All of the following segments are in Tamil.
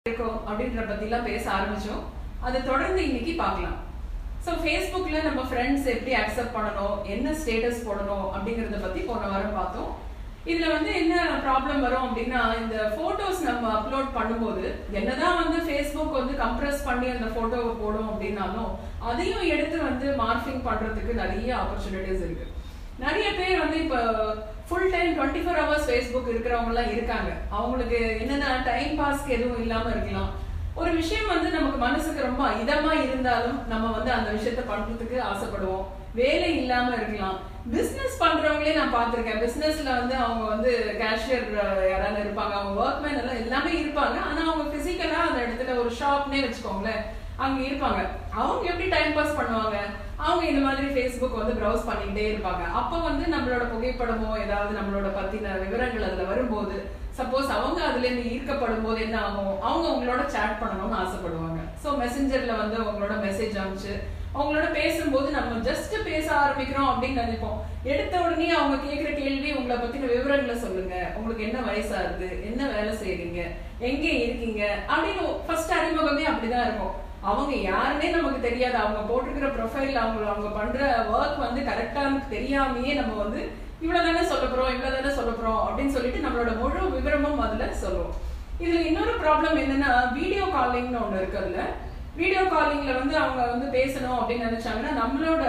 இருக்கும் அப்படின்ற பத்திலாம் பேச ஆரம்பிச்சோம் அதை தொடர்ந்து இன்னைக்கு பார்க்கலாம் ஸோ ஃபேஸ்புக்ல நம்ம ஃப்ரெண்ட்ஸ் எப்படி அக்செப்ட் பண்ணணும் என்ன ஸ்டேட்டஸ் போடணும் அப்படிங்கறத பத்தி போன வாரம் பார்த்தோம் இதுல வந்து என்ன ப்ராப்ளம் வரும் அப்படின்னா இந்த போட்டோஸ் நம்ம அப்லோட் பண்ணும்போது என்னதான் வந்து ஃபேஸ்புக் வந்து கம்ப்ரஸ் பண்ணி அந்த போட்டோவை போடும் அப்படின்னாலும் அதையும் எடுத்து வந்து மார்ஃபிங் பண்றதுக்கு நிறைய ஆப்பர்ச்சுனிட்டிஸ் இருக்கு நிறைய பேர் வந்து இப்போ full time twenty four hours Facebook இருக்கிறவங்க எல்லாம் இருக்காங்க அவங்களுக்கு என்னன்னா டைம் பாஸ்க்கு எதுவும் இல்லாம இருக்கலாம் ஒரு விஷயம் வந்து நமக்கு மனசுக்கு ரொம்ப இதமா இருந்தாலும் நம்ம வந்து அந்த விஷயத்த பண்றதுக்கு ஆசைப்படுவோம் வேலை இல்லாம இருக்கலாம் பிசினஸ் பண்றவங்களே நான் பார்த்திருக்கேன் பிசினஸ்ல வந்து அவங்க வந்து கேஷியர் யாராவது இருப்பாங்க அவங்க ஒர்க்மேன் எல்லாம் எல்லாமே இருப்பாங்க ஆனா அவங்க பிசிக்கலா அந்த இடத்துல ஒரு ஷாப்னே வச்சுக்கோங்களேன் அங்க இருப்பாங்க அவங்க எப்படி டைம் பாஸ் பண்ணுவாங்க அவங்க இந்த மாதிரி ஃபேஸ்புக் வந்து ப்ரௌஸ் பண்ணிட்டே இருப்பாங்க அப்ப வந்து நம்மளோட புகைப்படமோ ஏதாவது நம்மளோட பத்தின விவரங்கள் அதுல வரும்போது சப்போஸ் அவங்க அதுல இருந்து ஈர்க்கப்படும் போது என்ன ஆகும் அவங்க உங்களோட சேட் பண்ணணும்னு ஆசைப்படுவாங்க சோ மெசஞ்சர்ல வந்து உங்களோட மெசேஜ் அனுப்பிச்சு அவங்களோட பேசும்போது நம்ம ஜஸ்ட் பேச ஆரம்பிக்கிறோம் அப்படின்னு நினைப்போம் எடுத்த உடனே அவங்க கேக்குற கேள்வி உங்களை பத்தின விவரங்களை சொல்லுங்க உங்களுக்கு என்ன வயசாகுது என்ன வேலை செய்றீங்க எங்க இருக்கீங்க அப்படின்னு ஃபர்ஸ்ட் அறிமுகமே அப்படிதான் இருக்கும் அவங்க யாருன்னே நமக்கு தெரியாது அவங்க போட்டிருக்கிற ப்ரொஃபைல் அவங்க அவங்க பண்ற ஒர்க் வந்து கரெக்டா தெரியாமையே நம்ம வந்து இவ்வளவு தானே சொல்ல போறோம் இவ்வளவு தானே சொல்ல போறோம் அப்படின்னு சொல்லிட்டு நம்மளோட முழு விவரமும் அதுல சொல்லுவோம் இதுல இன்னொரு ப்ராப்ளம் என்னன்னா வீடியோ காலிங்னு ஒண்ணு இருக்கு அதுல வீடியோ காலிங்ல வந்து அவங்க வந்து பேசணும் அப்படின்னு நினைச்சாங்கன்னா நம்மளோட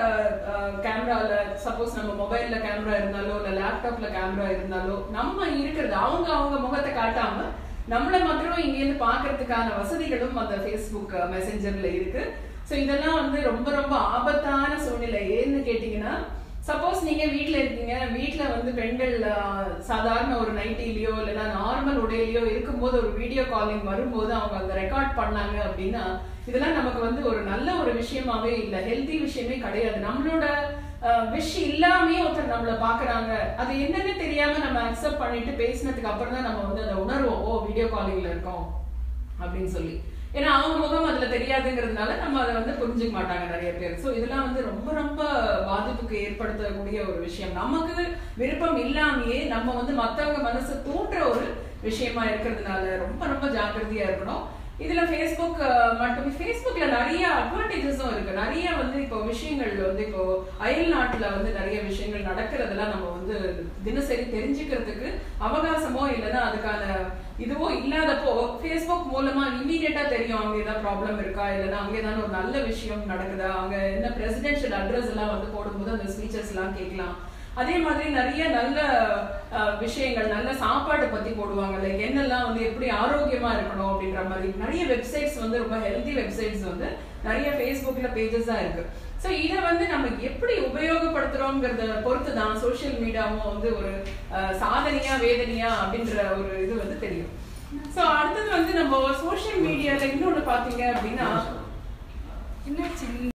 கேமரால சப்போஸ் நம்ம மொபைல்ல கேமரா இருந்தாலோ இல்ல லேப்டாப்ல கேமரா இருந்தாலோ நம்ம இருக்கிறது அவங்க அவங்க முகத்தை காட்டாம நம்மள மாத்திரம் இங்க இருந்து பாக்குறதுக்கான வசதிகளும் அந்த ஃபேஸ்புக் மெசஞ்சர்ல இருக்கு சோ இதெல்லாம் வந்து ரொம்ப ரொம்ப ஆபத்தான சூழ்நிலை ஏன்னு கேட்டீங்கன்னா சப்போஸ் நீங்க வீட்ல இருக்கீங்க வீட்ல வந்து பெண்கள் சாதாரண ஒரு நைட்டிலயோ இல்லைன்னா நார்மல் உடையிலயோ இருக்கும்போது ஒரு வீடியோ காலிங் வரும்போது அவங்க அந்த ரெக்கார்ட் பண்ணாங்க அப்படின்னா இதெல்லாம் நமக்கு வந்து ஒரு நல்ல ஒரு விஷயமாவே இல்ல ஹெல்தி விஷயமே கிடையாது நம்மளோட விஷ் இல்லாமே ஒருத்தர் நம்மள பாக்குறாங்க அது என்னன்னு தெரியாம நம்ம அக்செப்ட் பண்ணிட்டு பேசினதுக்கு அப்புறம் தான் நம்ம வந்து அதை உணர்வோம் ஓ வீடியோ காலிங்ல இருக்கோம் அப்படின்னு சொல்லி ஏன்னா அவங்க முகம் அதுல தெரியாதுங்கிறதுனால நம்ம அதை வந்து புரிஞ்சுக்க மாட்டாங்க நிறைய பேர் சோ இதெல்லாம் வந்து ரொம்ப ரொம்ப பாதிப்புக்கு ஏற்படுத்தக்கூடிய ஒரு விஷயம் நமக்கு விருப்பம் இல்லாமயே நம்ம வந்து மத்தவங்க மனசு தூண்டுற ஒரு விஷயமா இருக்கிறதுனால ரொம்ப ரொம்ப ஜாக்கிரதையா இருக்கணும் இதுல ஃபேஸ்புக் மட்டும் ஃபேஸ்புக்ல நிறைய அட்வான்டேஜஸும் இருக்கு நிறைய வந்து இப்போ விஷயங்கள் வந்து இப்போ அயல் நாட்டுல வந்து நிறைய விஷயங்கள் நடக்கிறதெல்லாம் நம்ம வந்து தினசரி தெரிஞ்சுக்கிறதுக்கு அவகாசமோ இல்லைன்னா அதுக்கான இதுவோ இல்லாதப்போ ஃபேஸ்புக் மூலமா இமீடியட்டா தெரியும் அவங்க ஏதாவது ப்ராப்ளம் இருக்கா இல்லைன்னா அங்க ஏதாவது ஒரு நல்ல விஷயம் நடக்குதா அவங்க என்ன பிரசிடென்ஷியல் அட்ரஸ் எல்லாம் வந்து போடும்போது அந்த ஸ்பீச்சஸ் எல்லாம் கேட்கலாம் அதே மாதிரி நிறைய நல்ல விஷயங்கள் நல்ல சாப்பாடு பத்தி போடுவாங்க லைக் என்னெல்லாம் வந்து எப்படி ஆரோக்கியமா இருக்கணும் அப்படின்ற மாதிரி நிறைய வெப்சைட்ஸ் வந்து ரொம்ப ஹெல்தி வெப்சைட்ஸ் வந்து நிறைய ஃபேஸ்புக்ல பேஜஸா இருக்கு ஸோ இதை வந்து நம்ம எப்படி உபயோகப்படுத்துறோங்கிறத பொறுத்து தான் சோசியல் மீடியாவும் வந்து ஒரு சாதனையா வேதனையா அப்படின்ற ஒரு இது வந்து தெரியும் ஸோ அடுத்தது வந்து நம்ம சோசியல் மீடியால இன்னொன்று பார்த்தீங்க அப்படின்னா என்னாச்சு